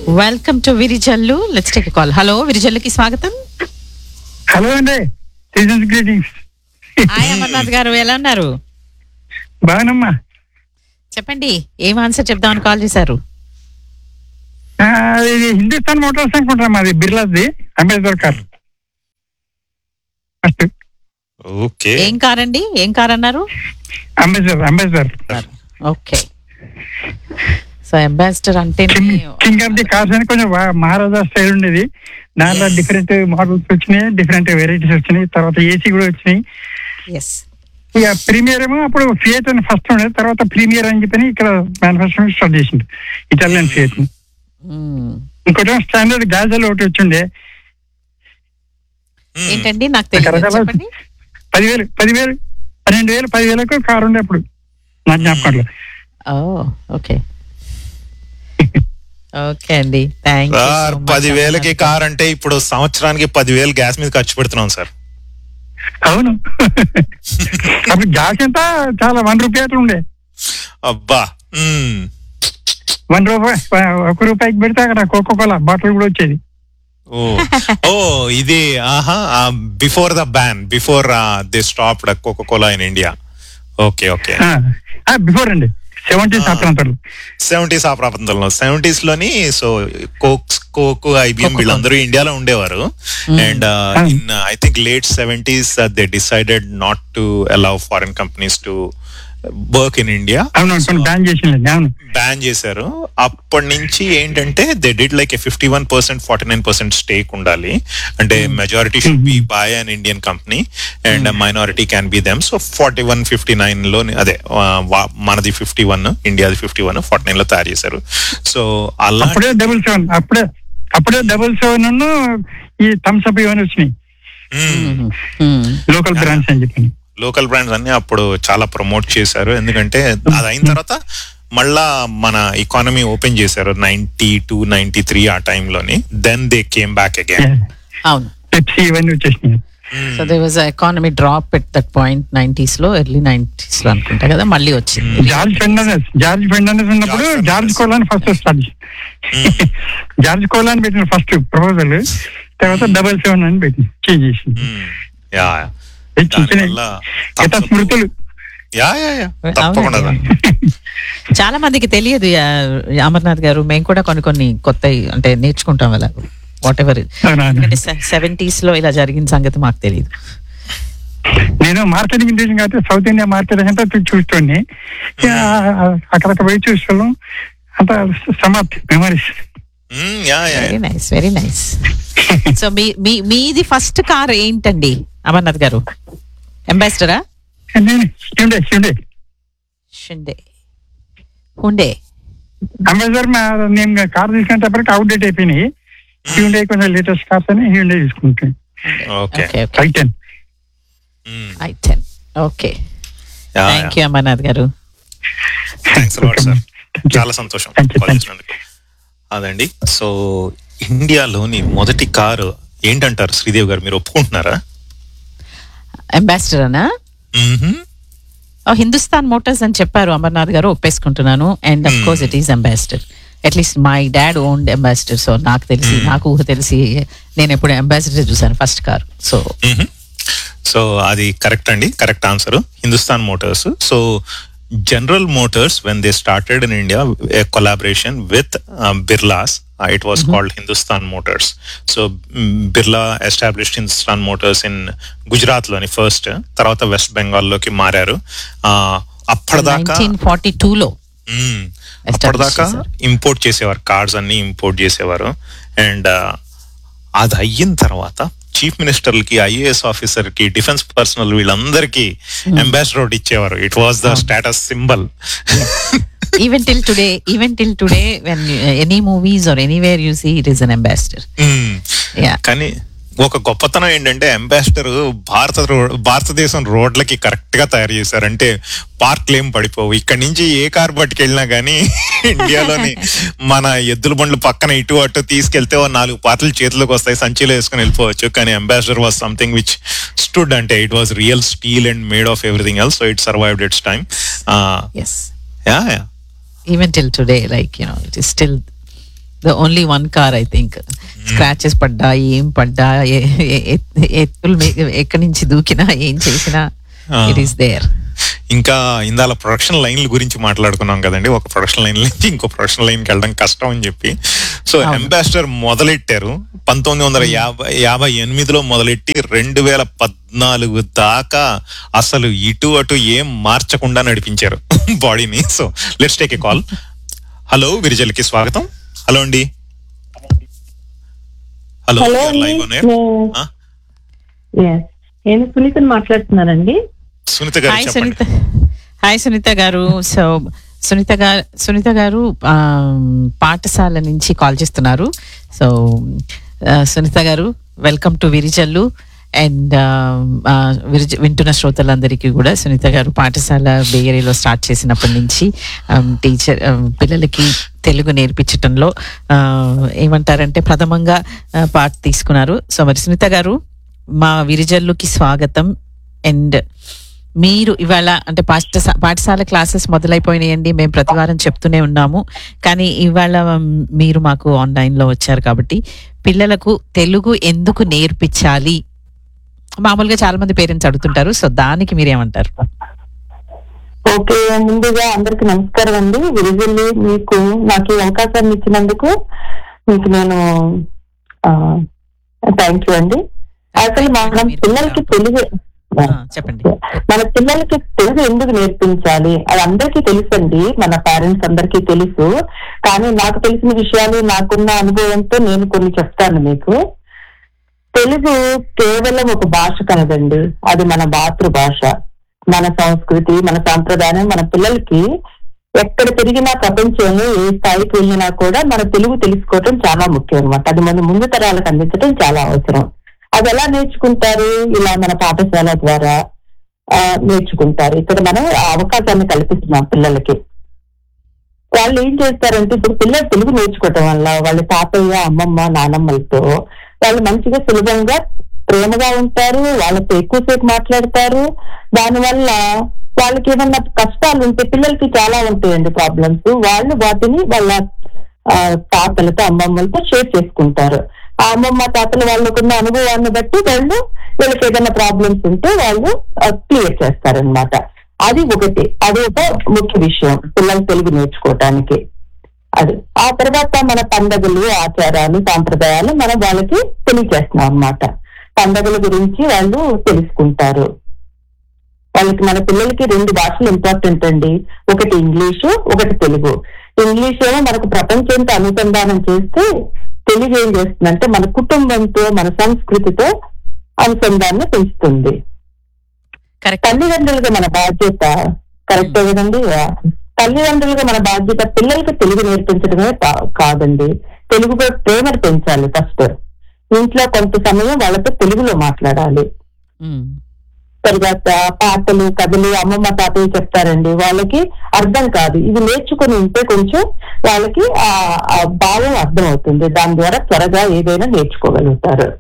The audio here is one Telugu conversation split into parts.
Welcome to Virijallu let's take call hello విరిజల్లుకి స్వాగతం హలో అండి సీజన్స్ గ్రీటింగ్స్ హాయ్ అమర్నాథ్ గారు ఎలా ఉన్నారు బాగునమ్మా చెప్పండి ఏం ఆన్సర్ చెప్దామని కాల్ చేశారు ఆ, ఇది హిందుస్థాన్ మోటార్స్ అనుకుంటారా మాది బిర్లాది అంబేద్కర్ కార్ ఫస్ట్ ఓకే ఏం కార్ అండి ఏం కార్ అన్నారు Ambedkar Ambedkar okay so ambassador అంటే కింగ్ ఆఫ్ ది కార్స్ అని కొంచెం బా- మహారాజా స్టైల్ ఉండేది దాంట్లో డిఫరెంట్ మోడల్స్ వచ్చినాయి డిఫరెంట్ వెరైటీస్ వచ్చినాయి తర్వాత ఏసీ కూడా వచ్చినాయి ఎస్ ఇక ప్రీమియర్ ఏమో అప్పుడు ఫియట్ అని ఫస్ట్ ఉండేది తర్వాత ప్రీమియర్ అని చెప్పి ఇక్కడ మ్యానుఫాక్చరింగ్ స్టార్ట్ చేసింది ఇటాలియన్ ఫియట్ ఇంకోటి స్టాండర్డ్ గాజల్ ఒకటి వచ్చిండే ఏంటండి నాకు తెలియదు రకరకాల చెప్పండి పదివేలు పదివేలు పన్నెండు వేలు పదివేలకు కారు ఉండే అప్పుడు నా జ్ఞాపకంలో ఓ ఓకే ఓకే అండి థ్యాంక్ సార్ పదివేలకి కార్ అంటే ఇప్పుడు సంవత్సరానికి పదివేలు గ్యాస్ మీద ఖర్చు పెడుతున్నాం సార్ అవును అప్పుడు గ్యాస్ ఎంత చాలా వన్ రూపాయి అట్లా ఉండే అబ్బా మ్మ్. వన్ రూపాయి ఒక రూపాయికి పెడితే అక్కడ కోకో కోలా బాటిల్ కూడా వచ్చేది ఓ ఓ ఇది ఆహా before the ban before they stop coca cola in India okay okay before అండి సెవెంటీ ప్రాంతాలు సెవెంటీస్ ఆ ప్రాంతంలో సెవెంటీస్ లోని సో కోక్స్ కోక్ ఐబిఎం వీళ్ళందరూ ఇండియాలో ఉండేవారు and in I think late seventies they decided not to allow foreign companies to work in India అవును అనుకోండి బ్యాన్ చేసిందండి అవును బ్యాన్ చేశారు అప్పటి నుంచి ఏంటంటే they did like fifty one percent forty nine percent stake ఉండాలి అంటే majority should be by an Indian company and minority can be them so forty one fifty nine లో అదే ఆ, వా- మనది ఫిఫ్టీ వన్ ఇండియాది ఫిఫ్టీ వన్ ఫార్టీ నైన్ లో తయారు చేశారు సో అలా అప్పుడే డబుల్ సెవెన్ అప్పుడే అప్పుడే డబుల్ సెవెన్ ఈ థమ్స్ అప్ ఇవన్నీ వచ్చినాయి లోకల్ బ్రాండ్స్ అని చెప్పి లోకల్ బ్రాండ్స్ అన్ని అప్పుడు చాలా ప్రమోట్ చేశారు ఎందుకంటే అది అయిన తర్వాత మళ్ళా మన ఎకానమీ ఓపెన్ చేశారు నైన్టీ టూ నైన్టీ త్రీ ఆ టైంలోని then they came back again అవును పెప్సీ ఇవన్నీ వచ్చేసినాయి so they was economy drop at that point nineties లో ఎర్లీ నైన్టీస్ లో అనుకుంటా కదా మళ్ళీ వచ్చింది జార్జ్ ఫెర్నాండెస్ జార్జ్ ఫెర్నాండెస్ ఉన్నప్పుడు జార్జ్ జార్జ్ కోలాని ఫస్ట్ స్టార్ట్ జార్జ్ కోలాని పెట్టిన ఫస్ట్ ప్రపోజల్ తర్వాత డబల్ సెవెన్ అని పెట్టి చేంజ్ చేసింది యా ఇది చిన్న చిన్న దానివల్ల గత స్మృతులు యా యా యా తప్పకుండా అవునండి. చాలా మందికి తెలియదు యా- అమర్నాథ్ గారు మేము కూడా కొన్ని కొన్ని కొత్త అంటే నేర్చుకుంటాం అలా వాట్ ఎవర్ అవునవును. ఎందుకంటే సెవెంటీస్ లో ఇలా జరిగిన సంగతి మాకు తెలియదు నేను మార్కెటింగ్ ఇంటెలిజెన్స్ అయితే సౌత్ ఇండియా మార్కెటింగ్ అంతా చూ- చూస్తుండే ఇక అక్కడక్కడ పోయి చూస్తాను అంత సమాప్తి memories hmm, yeah yeah very nice very nice so మీ మీ మీది ఫస్ట్ కార్ ఏంటండి అమర్నాథ్ గారు అంబాసిడరా ఉండే ఉండే షిండే హుండే అంబేద్కర్ నేను కార్ తీసుకునేటప్పటికి అవుట్డేట్ అయిపోయినాయి హ్యూండే కొంచెం లేటెస్ట్ కార్స్ అని హ్యూండే తీసుకుంటాను okay okay okay Titan hmm, I ten okay yeah thank you Amarnath garu thanks lot sir చాలా సంతోషం Thank you, call thank you. చేసినందుకు అదండి సో ఇండియాలోని మొదటి కారు ఏంటంటారు శ్రీదేవి గారు మీరు ఒప్పుకుంటున్నారా అంబాసిడర్ మ్మ్హ. హిందుస్థాన్ మోటార్స్ అని చెప్పారు అమర్నాథ్ గారు ఒప్పేసుకుంటున్నాను and of course it is ambassador at least my dad owned ambassador so నాకు తెలిసి నాకు ఊహ తెలిసి నేను ఎప్పుడు అంబాసిడర్ చూసాను ఫస్ట్ కార్ సో మ్మ్హ. సో అది కరెక్ట్ అండి correct answer Hindustan Motors so general Motors when they started in India collaboration with Birlas it was called Hindustan Motors so Birla established Hindustan Motors in Gujarat లోని ఫస్ట్ తర్వాత వెస్ట్ బెంగాల్ లోకి మారారు ఆ, అప్పటిదాకా నైన్టీన్ ఫార్టీ టూలో మ్మ్. Establish అప్పటిదాకా చేశారు. ఇంపోర్ట్ చేసేవారు కార్డ్స్ అన్ని ఇంపోర్ట్ చేసేవారు అండ్ అది అయిన తర్వాత చీఫ్ మినిస్టర్లకి ఐఏఎస్ ఆఫీసర్ కి డిఫెన్స్ పర్సనల్ వీళ్ళందరికీ అంబాసిడర్ ఇచ్చేవారు it was the status symbol even till today even till today when any movies are anywhere you see it is an ambassador yeah కానీ ఒక గొప్పతనం ఏంటంటే అంబాసిడర్ భారత రో- భారతదేశం రోడ్లకి కరెక్ట్ గా తయారు చేశారు అంటే పార్క్లు ఏం పడిపోవు ఇక్కడ నుంచి ఏ కార్ పట్టుకెళ్ళినా కానీ ఇండియాలోని మన ఎద్దుల బండ్లు పక్కన ఇటు అటు తీసుకెళ్తే ఓ నాలుగు పార్ట్లు చేతిలోకి వస్తాయి సంచిలో వేసుకుని వెళ్ళిపోవచ్చు కానీ ambassador was something which stood అంటే it was real steel and made of everything else so it survived its time yes yeah yeah even till today like you know it is still the only one car I think scratches పడ్డా ఏం పడ్డా ఏ- ఏ- ఏ- ఎత్తులు మీ- ఎక్కడి నుంచి దూకినా ఏం చేసినా Ah. ఇట్ ఈస్ దేర్ ఇంకా ఇందాల ప్రొడక్షన్ లైన్ల గురించి మాట్లాడుకున్నాం కదండి ఒక ప్రొడక్షన్ లైన్ నుంచి ఇంకో ప్రొడక్షన్ లైన్కి వెళ్ళడం కష్టం అని చెప్పి సో అవును. అంబాసిడర్ మొదలెట్టారు పంతొమ్మిది వందల యాభై యాభై ఎనిమిదిలో మొదలెట్టి రెండు వేల పద్నాలుగు దాకా అసలు ఇటు అటు ఏం మార్చకుండా నడిపించారు బాడీని so let's take a call hello విరిజల్కి స్వాగతం హలో అండి హలో హలో లైవ్ అండి నేను- Yes. నేను సునీతని మాట్లాడుతున్నానండి సునీత గారు హాయ్ చెప్పండి సునీత హాయ్ సునీత గారు సో సునీత గారు సునీత గారు ఆ, పాఠశాల నుంచి కాల్ చేస్తున్నారు సో ఆ, Sunitha garu welcome to Virijallu and విరిజ వింటున్న శ్రోతలందరికీ కూడా సునీత గారు పాఠశాల బేగరీలో స్టార్ట్ చేసినప్పటి నుంచి టీచర్ పిల్లలకి తెలుగు నేర్పించటంలో ఆ, ఏమంటారంటే ప్రథమంగా ఆ, పాట తీసుకున్నారు సో మరి సునీత గారు మా విరిజల్లుకి స్వాగతం అండ్ మీరు ఇవాళ అంటే పాఠశా పాఠశాల క్లాసెస్ మొదలైపోయినాయండి మేము ప్రతి వారం చెప్తూనే ఉన్నాము కానీ ఇవాళ మ్, మీరు మాకు ఆన్లైన్ లో వచ్చారు కాబట్టి పిల్లలకు తెలుగు ఎందుకు నేర్పించాలి మామూలుగా చాలా మంది పేరెంట్స్ అడుగుతుంటారు సో దానికి మీరేమంటారు ఓకే ముందుగా అందరికి నమస్కారం అండి విరిజిల్లి మీకు నాకు ఈ అవకాశాన్ని ఇచ్చినందుకు మీకు నేను థ్యాంక్ యూ అండి అసలు మనం పిల్లలకి తెలుగు ఆ, చెప్పండి మన పిల్లలకి తెలుగు ఎందుకు నేర్పించాలి అది అందరికీ తెలుసండి మన పేరెంట్స్ అందరికీ తెలుసు కానీ నాకు తెలిసిన విషయాలు నాకున్న అనుభవంతో నేను కొన్ని చెప్తాను మీకు తెలుగు కేవలం ఒక భాష కాదండి అది మన మాతృభాష మన సంస్కృతి మన సాంప్రదాయం మన పిల్లలకి ఎక్కడ పెరిగినా ప్రపంచంలో ఏ స్థాయికి వెళ్ళినా కూడా మన తెలుగు తెలుసుకోవటం చాలా ముఖ్యం అన్నమాట అది మన ముందు తరాలకు అందించడం చాలా అవసరం అది ఎలా నేర్చుకుంటారు ఇలా మన పాఠశాల ద్వారా ఆ, నేర్చుకుంటారు ఇక్కడ మనం ఆ అవకాశాన్ని కల్పిస్తున్నాం పిల్లలకి వాళ్ళు ఏం చేస్తారంటే ఇప్పుడు పిల్లలు తెలుగు నేర్చుకోవటం వల్ల వాళ్ళ తాతయ్య అమ్మమ్మ నానమ్మలతో వాళ్ళు మంచిగా సులభంగా ప్రేమగా ఉంటారు వాళ్ళతో ఎక్కువసేపు మాట్లాడతారు దానివల్ల వాళ్ళకి ఏమన్నా కష్టాలు ఉంటే పిల్లలకి చాలా ఉంటాయండి ప్రాబ్లమ్స్ వాళ్ళు వాటిని వాళ్ళ ఆ, తాతలతో అమ్మమ్మలతో షేర్ చేసుకుంటారు ఆ అమ్మమ్మ తాతల వాళ్ళకున్న అనుభవాన్ని బట్టి వాళ్ళు వీళ్ళకి ఏదైనా ప్రాబ్లమ్స్ ఉంటే వాళ్ళు క్లియర్ చేస్తారనమాట అది ఒకటి అది ఒక ముఖ్య విషయం పిల్లలు తెలుగు నేర్చుకోవటానికి అది ఆ తర్వాత మన పండగలు ఆచారాలు సాంప్రదాయాలు మనం వాళ్ళకి తెలియజేస్తున్నాం అన్నమాట పండగల గురించి వాళ్ళు తెలుసుకుంటారు వాళ్ళకి మన పిల్లలకి రెండు భాషలు ఇంపార్టెంట్ అండి ఒకటి ఇంగ్లీషు ఒకటి తెలుగు ఇంగ్లీష్ ఏమో మనకు ప్రపంచంతో అనుసంధానం చేస్తే తెలుగు ఏం చేస్తుందంటే మన కుటుంబంతో మన సంస్కృతితో అనుసంధానం పెంచుతుంది కరెక్ట్ తల్లిదండ్రులుగా మన బాధ్యత కరెక్ట్ కదండి తల్లిదండ్రులుగా మన బాధ్యత పిల్లలకి తెలుగు నేర్పించడమే కా- కాదండి తెలుగుపై ప్రేమను పెంచాలి ఫస్ట్ ఇంట్లో కొంత సమయం వాళ్ళతో తెలుగులో మాట్లాడాలి తర్వాత పాటలు కథలు అమ్మమ్మ తాతయ్య చెప్తారండి వాళ్ళకి అర్థం కాదు ఇది నేర్చుకుని ఉంటే కొంచెం వాళ్ళకి ఆ ఆ భావం అర్థం అవుతుంది దాని ద్వారా త్వరగా ఏదైనా నేర్చుకోగలుగుతారు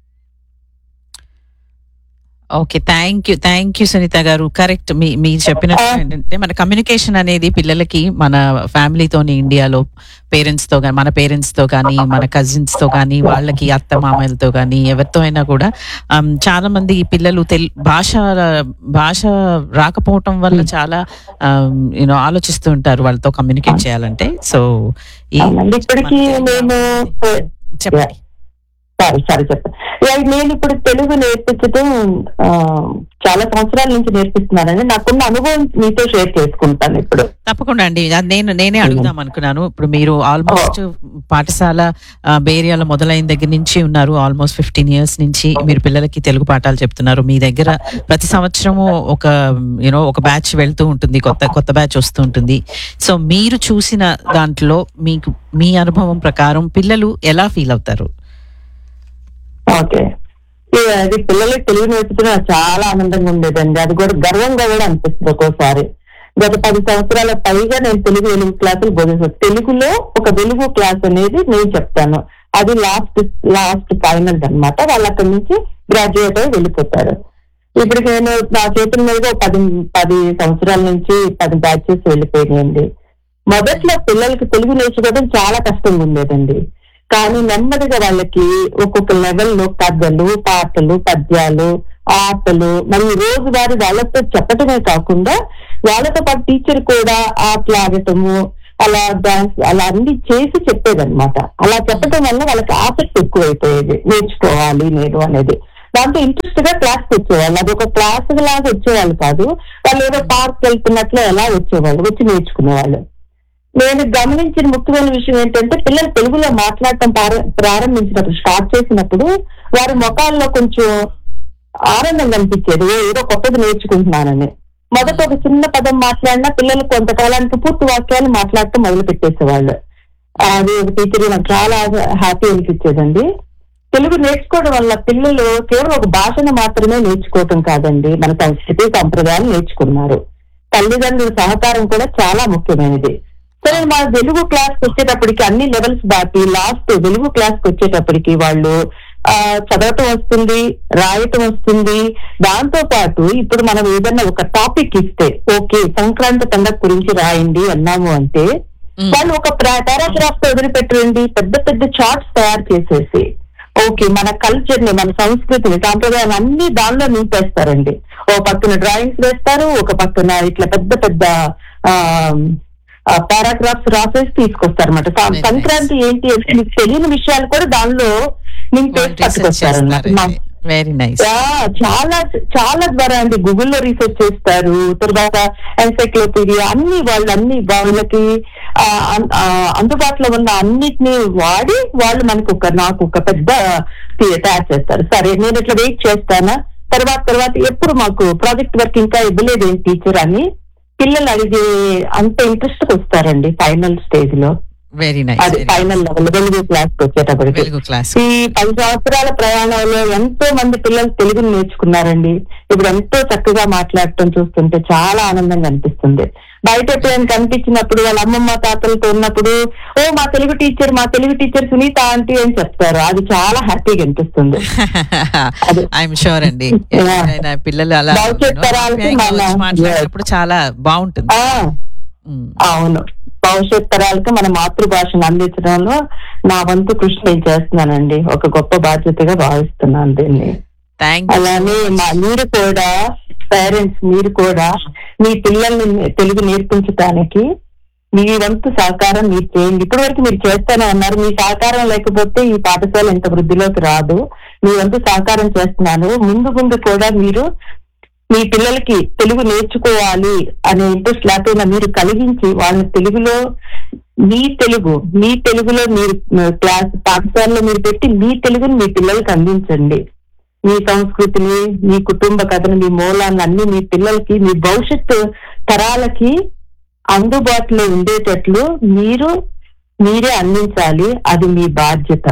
okay thank you thank you Sunitha garu correct మీ మీరు చెప్పినట్టు ఏంటంటే మన కమ్యూనికేషన్ అనేది పిల్లలకి మన ఫ్యామిలీతోని ఇండియాలో పేరెంట్స్ తో కానీ మన పేరెంట్స్ తో కానీ మన కజిన్స్ తో కానీ వాళ్ళకి అత్త మామయ్యలతో కానీ ఎవరితో అయినా కూడా um, చాలా మంది పిల్లలు తెల్ భాష భాష రాకపోవటం వల్ల చాలా యూనో ఆలోచిస్తూ ఉంటారు వాళ్ళతో కమ్యూనికేట్ చేయాలంటే సో ఈ అవునండి. ఇప్పటికీ నేను చెప్పండి సారీ సారీ చెప్పండి యా, నేను ఇప్పుడు తెలుగు నేర్పించడం ఆ, చాలా సంవత్సరాల నుంచి నేర్పిస్తున్నానండి నాకున్న అనుభవం మీతో షేర్ చేసుకుంటాను ఇప్పుడు తప్పకుండా అండి అది నేను నేనే అడుగుదాం అనుకున్నాను ఇప్పుడు మీరు ఆల్మోస్ట్ పాఠశాల ఆ, బేరియాలో మొదలైన దగ్గర నుంచి ఉన్నారు ఆల్మోస్ట్ ఫిఫ్టీన్ ఇయర్స్ నుంచి మీరు పిల్లలకి తెలుగు పాఠాలు చెప్తున్నారు మీ దగ్గర ప్రతి సంవత్సరము ఒక యూనో ఒక బ్యాచ్ వెళ్తూ ఉంటుంది కొత్త కొత్త బ్యాచ్ వస్తూ ఉంటుంది సో మీరు చూసిన దాంట్లో మీకు మీ అనుభవం ప్రకారం పిల్లలు ఎలా ఫీల్ అవుతారు ఓకే ఈ, అది పిల్లలకి తెలుగు నేర్పించడం నాకు చాలా ఆనందంగా ఉండేదండి అది కూడా గర్వంగా కూడా అనిపిస్తుంది ఒక్కోసారి గత పది సంవత్సరాల పైగా నేను తెలుగు వెలుగు క్లాసులు బోధిస్తాను తెలుగులో ఒక వెలుగు క్లాస్ అనేది నేను చెప్తాను అది లాస్ట్ లాస్ట్ ఫైనల్ అన్నమాట వాళ్ళు అక్కడి నుంచి గ్రాడ్యుయేట్ అయి వెళ్ళిపోతారు ఇప్పుడు నేను నా చేతుల మీద ఒక పది పది సంవత్సరాల నుంచి పది బ్యాచెస్ వెళ్ళిపోయినాయండి మొదట్లో పిల్లలకి తెలుగు నేర్చుకోవడం చాలా కష్టంగా ఉండేదండి కానీ నెమ్మదిగా వాళ్ళకి ఒక్కొక్క లెవెల్లో కథలు పాటలు పద్యాలు ఆటలు మరియు రోజువారీ వాళ్ళతో చెప్పటమే కాకుండా వాళ్ళతో పాటు టీచర్ కూడా ఆటలు ఆడటము అలా డాన్స్ అలా అన్ని చేసి చెప్పేదన్నమాట అలా చెప్పడం వల్ల వాళ్ళకి ఆసక్తి ఎక్కువైపోయేది నేర్చుకోవాలి నేను అనేది దాంతో ఇంట్రెస్ట్ గా క్లాస్కి వచ్చేవాళ్ళు అది ఒక క్లాస్ లాగా వచ్చేవాళ్ళు కాదు వాళ్ళు ఏదో పార్క్ వెళ్తున్నట్లు ఎలా వచ్చేవాళ్ళు వచ్చి నేర్చుకునేవాళ్ళు నేను గమనించిన ముఖ్యమైన విషయం ఏంటంటే పిల్లలు తెలుగులో మాట్లాడటం ప్రార- ప్రారంభించినప్పుడు స్టార్ట్ చేసినప్పుడు వారి ముఖాల్లో కొంచెం ఆనందం కనిపించేది "ఓ, ఏదో కొత్తది నేర్చుకుంటున్నానని మొదట ఒక చిన్న పదం మాట్లాడినా పిల్లలు కొంతకాలానికి పూర్తి వాక్యాలు మాట్లాడటం మొదలు పెట్టేసేవాళ్ళు అది ఒక టీచర్ నాకు చాలా హ్యాపీ అనిపించేదండి తెలుగు నేర్చుకోవడం వల్ల పిల్లలు కేవలం ఒక భాషను మాత్రమే నేర్చుకోవటం కాదండి మన సంస్కృతి సంప్రదాయాలు నేర్చుకున్నారు తల్లిదండ్రుల సహకారం కూడా చాలా ముఖ్యమైనది సరే మా తెలుగు క్లాస్ వచ్చేటప్పటికి అన్ని లెవెల్స్ దాటి లాస్ట్ తెలుగు క్లాస్ వచ్చేటప్పటికి వాళ్ళు ఆ చదవటం వస్తుంది రాయటం వస్తుంది దాంతో పాటు ఇప్పుడు మనం ఏదైనా ఒక టాపిక్ ఇస్తే ఓకే సంక్రాంతి పండగ గురించి రాయండి అన్నాము అంటే Mm. వాళ్ళు ఒక పారాగ్రాఫ్ తో వదిలిపెట్టండి పెద్ద పెద్ద చార్ట్స్ తయారు చేసేసి ఓకే మన కల్చర్ ని మన సంస్కృతిని సాంప్రదాయాలు అన్ని దానిలో నింపేస్తారండి ఓ పక్కన డ్రాయింగ్స్ వేస్తారు ఒక పక్కన ఇట్లా పెద్ద పెద్ద పారాగ్రాఫ్స్ రాసేసి తీసుకొస్తారు అనమాట Very nice. సంక్రాంతి ఏంటి అంటే మీకు తెలియని విషయాలు కూడా దానిలో నింపేసి పట్టుకొస్తారు అన్నమాట వెరీ నైస్ యా, చాలా చాలా ద్వారా అండి గూగుల్లో రీసెర్చ్ చేస్తారు తర్వాత ఎన్సైక్లోపీడియా అన్ని వాళ్ళు అన్ని వాళ్ళకి ఆ, అన్- ఆ, అందుబాటులో ఉన్న అన్నిటిని వాడి వాళ్ళు మనకు ఒక నాకు ఒక పెద్ద తి- తయారు చేస్తారు సరే నేను ఇట్లా వెయిట్ చేస్తానా తర్వాత తర్వాత ఎప్పుడు మాకు ప్రాజెక్ట్ వర్క్ ఇంకా ఇవ్వలేదు టీచర్ అని పిల్లలు అడిగే అంత ఇంట్రెస్ట్ వస్తారండి ఫైనల్ స్టేజ్ లో వెరీ అది నైస్ ఫైనల్ లెవెల్ వెలుగు క్లాస్ వచ్చేటప్పటికి వెలుగు క్లాస్ ఈ పది సంవత్సరాల ప్రయాణంలో ఎంతో మంది పిల్లలు తెలుగుని నేర్చుకున్నారండి ఇప్పుడు ఎంతో చక్కగా మాట్లాడటం చూస్తుంటే చాలా ఆనందంగా అనిపిస్తుంది బయట ఎప్పుడైనా కనిపించినప్పుడు వాళ్ళ అమ్మమ్మ తాతలతో ఉన్నప్పుడు ఓ మా తెలుగు టీచర్ మా తెలుగు టీచర్ సునీత ఆంటీ అని చెప్తారు అది చాలా హ్యాపీగా అనిపిస్తుంది అది. ఐఎమ్ షూర్ అండి Yeah. ఎవరైనా పిల్లలు అలా భవిష్యత్ తరాలకి ఆప్యాయంగా మన- వచ్చి మాట్లాడినప్పుడు చాలా బాగుంటుంది ఆ Mm. అవును భవిష్యత్ తరాలకు మన మాతృభాషను అందించడంలో నా వంతు కృషి నేను చేస్తున్నానండి ఒక గొప్ప బాధ్యతగా భావిస్తున్నాను దీన్ని థ్యాంక్ యూ అలానే మా మీరు కూడా పేరెంట్స్ మీరు కూడా మీ పిల్లల్ని తెలుగు నేర్పించడానికి మీ వంతు సహకారం మీరు చేయండి ఇప్పటి వరకు మీరు చేస్తూనే ఉన్నారు మీ సహకారం లేకపోతే ఈ పాఠశాల ఇంత వృద్ధిలోకి రాదు మీ వంతు సహకారం చేస్తున్నాను ముందు ముందు కూడా మీరు మీ పిల్లలకి తెలుగు నేర్చుకోవాలి అనే ఇంట్రెస్ట్ లేకపోయినా మీరు కలిగించి వాళ్ళని తెలుగులో మీ తెలుగు మీ తెలుగులో మీరు క్లాస్ పాఠశాలలో మీరు పెట్టి మీ తెలుగుని మీ పిల్లలకి అందించండి మీ సంస్కృతిని మీ కుటుంబ కథను మీ మూలాన్ని అన్ని మీ పిల్లలకి మీ భవిష్యత్తు తరాలకి అందుబాటులో ఉండేటట్లు మీరు మీరే అందించాలి అది మీ బాధ్యత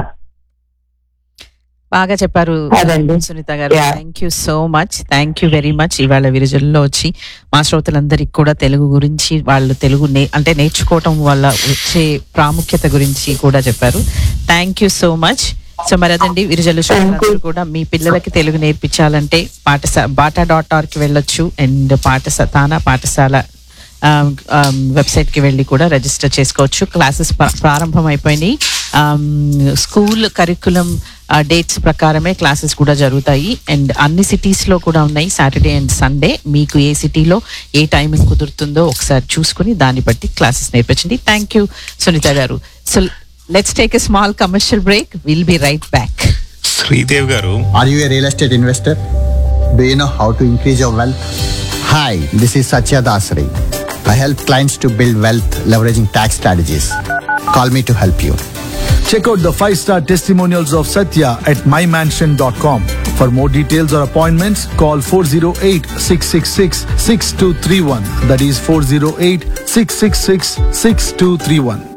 బాగా చెప్పారు అదండి. Sunitha garu Yeah. Thank you so much thank you very much ఇవాళ విరుజుల్లో వచ్చి మా శ్రోతలందరికీ కూడా తెలుగు గురించి వాళ్ళు తెలుగు నే అంటే నేర్చుకోవటం వల్ల వచ్చే ప్రాముఖ్యత గురించి కూడా చెప్పారు thank you so much so మరి అదండి విరుజలు శ్రోతలందరూ కూడా మీ పిల్లలకి తెలుగు నేర్పించాలంటే పాఠశాల బాటా డాట్ ఆర్కి వెళ్ళొచ్చు అండ్ పాఠశాల తానా పాఠశాల వెబ్సైట్ కి వెళ్ళి కూడా రిజిస్టర్ చేసుకోవచ్చు క్లాసెస్ ప్రారంభం అయిపోయినాయి స్కూల్ కరికులం డేట్స్ ప్రకారమే క్లాసెస్ కూడా జరుగుతాయి అండ్ అన్ని cities లో కూడా ఉన్నాయి సాటర్డే అండ్ సండే మీకు ఏ సిటీలో ఏ టైమింగ్ కుదురుతుందో ఒకసారి చూసుకుని దాన్ని బట్టి క్లాసెస్ నేర్పించండి thank you Sunitha garu so let's take a small commercial break will be right back Sridev garu Are you a real estate investor? Do you know how to increase your wealth? Hi, this is Satya Dasari. I help clients to build wealth leveraging tax strategies. Call me to help you. Check out the five star testimonials of Satya at mymansion.com. For more details or appointments, call 408 666 6231. That is 408 666 6231.